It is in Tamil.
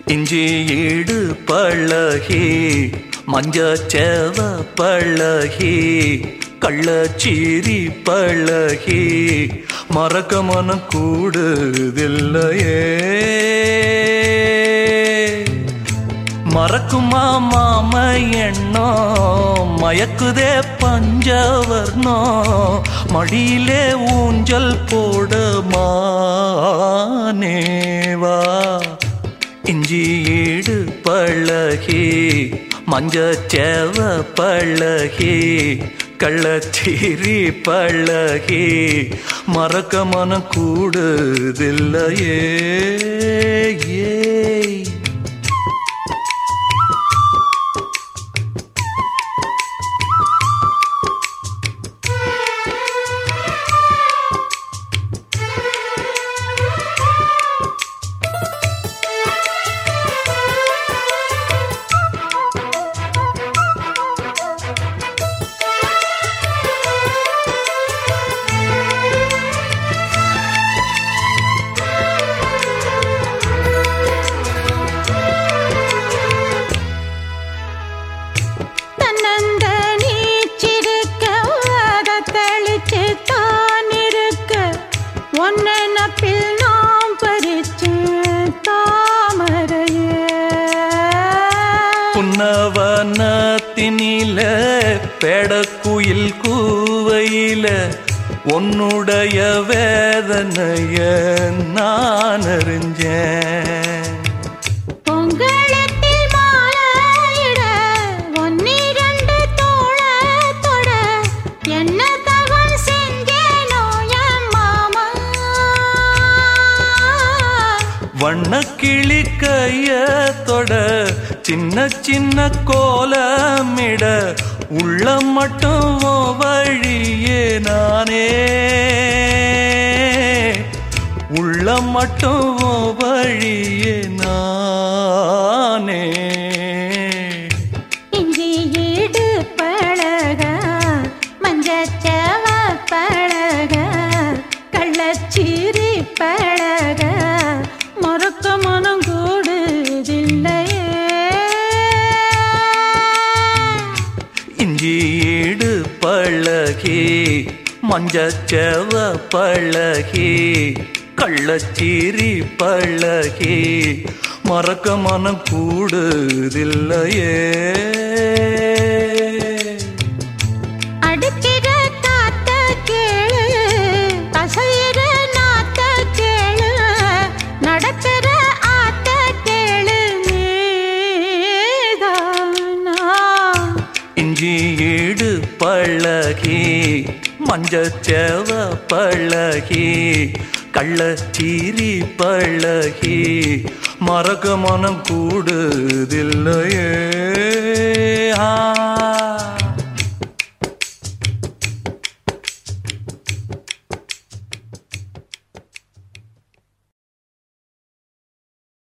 இஞ்சி ஈடு பழகி மஞ்சச்சேவ பழகி கள்ளச்சீரி பழகி மறக்க மனம் கூடுதில்லையே மறக்குமா மாம எண்ணம் மயக்குதே பஞ்சவர்ணோ மடியிலே ஊஞ்சல் போட மானேவா இஞ்சி ஈடு பழகி மஞ்சச்சேவ பழகி கள்ளச்சீரி பழகி மறக்க மனம் கூடுதில்லையே ஏய் தன்னந்த நீச்சிருக்க அத தெளிச்சு தான் இருக்க ஒன்ன நப்பில் நாம் பறிச்சு தாமரைய புன்னவனத்தினில பெடக்குயில் கூவையில உன்னுடைய வேதனைய நான் அறிஞ்சேன் பொங்கலத்தில் மாலையிட ஒன்னிரண்டு தோழ தொட என்ன தவம் செஞ்சேனோ என் மாமா வண்ணக்கிளி கைய தொட சின்ன சின்ன கோலமிட உள்ள மட்டும் உன் வழியே நானே உள்ள மட்டும் உன் வழியே நானே இஞ்சி ஈடு பழக மஞ்சச்சவ பழக கள்ளச்சீரி பழக மறக்க மனம் கூடுதில்லையே இஞ்சி ஈடு பழகி மஞ்சச்செவ பழகி கள்ளச்சீரி பழகி மறக்க மனம் கூடுதில்லையே அடிக்கிற காத்த கேளு கசையிற நாத்த கேளு நடக்கிற ஆத்த கேளு நீதானா இஞ்சி ஈடு பழகி மஞ்சச்செவ பழகி கள்ளச்சீரி பழகி மறக்க மனம் கூடுதில்லையே ஆ